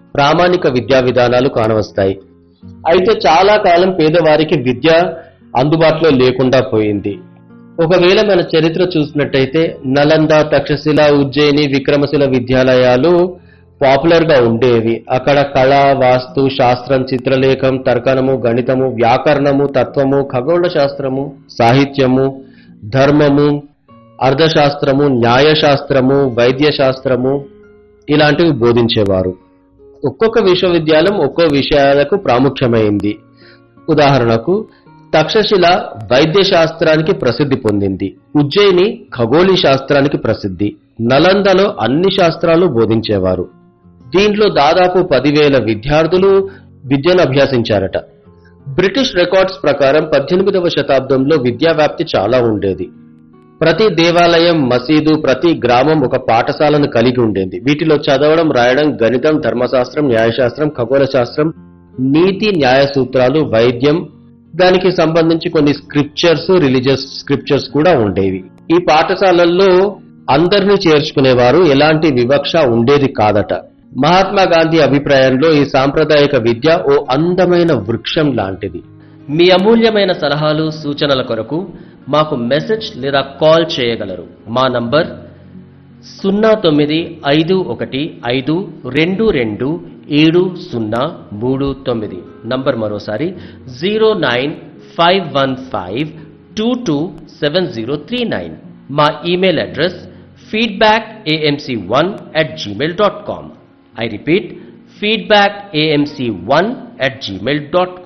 ప్రామాణిక విద్యా విధానాలు కానవస్తాయి అయితే చాలా కాలం పేదవారికి విద్య అందుబాటులో లేకుండా పోయింది ఒకవేళ మన చరిత్ర చూసినట్టయితే నలంద తక్షశిల ఉజ్జయిని విక్రమశిల విద్యాలయాలు పాపులర్ గా ఉండేవి అక్కడ కళ వాస్తు శాస్త్రం చిత్రలేఖం తర్కణము గణితము వ్యాకరణము తత్వము ఖగోళ శాస్త్రము సాహిత్యము ధర్మము అర్థశాస్త్రము న్యాయశాస్త్రము వైద్య శాస్త్రము ఇలాంటివి బోధించేవారు ఒక్కొక్క విశ్వవిద్యాలయం ఒక్కో విషయాలకు ప్రాముఖ్యమైంది ఉదాహరణకు తక్షశిల వైద్య శాస్త్రానికి ప్రసిద్ధి పొందింది ఉజ్జయిని ఖగోళీ శాస్త్రానికి ప్రసిద్ధి నలందలో అన్ని శాస్త్రాలు బోధించేవారు దీంట్లో దాదాపు పదివేల విద్యార్థులు విద్యను అభ్యసించారట బ్రిటిష్ రికార్డ్స్ ప్రకారం పద్దెనిమిదవ శతాబ్దంలో విద్యా వ్యాప్తి చాలా ఉండేది ప్రతి దేవాలయం మసీదు ప్రతి గ్రామం ఒక పాఠశాలను కలిగి ఉండేది వీటిలో చదవడం రాయడం గణితం ధర్మశాస్త్రం న్యాయశాస్త్రం ఖగోళ శాస్త్రం నీతి న్యాయ సూత్రాలు వైద్యం దానికి సంబంధించి కొన్ని స్క్రిప్చర్స్ రిలీజియస్ స్క్రిప్చర్స్ కూడా ఉండేవి ఈ పాఠశాలల్లో అందరినీ చేర్చుకునేవారు ఎలాంటి వివక్ష ఉండేది కాదట మహాత్మా గాంధీ అభిప్రాయంలో ఈ సాంప్రదాయక విద్య ఓ అందమైన వృక్షం లాంటిది మీ అమూల్యమైన సలహాలు సూచనల కొరకు మాకు మెసేజ్ లేదా కాల్ చేయగలరు మా నంబర్ సున్నా తొమ్మిది ఐదు ఒకటి ఐదు రెండు రెండు ఏడు సున్నా మూడు తొమ్మిది నంబర్ మరోసారి zero nine five one five two two seven zero three nine మా email address feedback AMC one at Gmail dot com I repeat feedback AMC one at Gmail dot com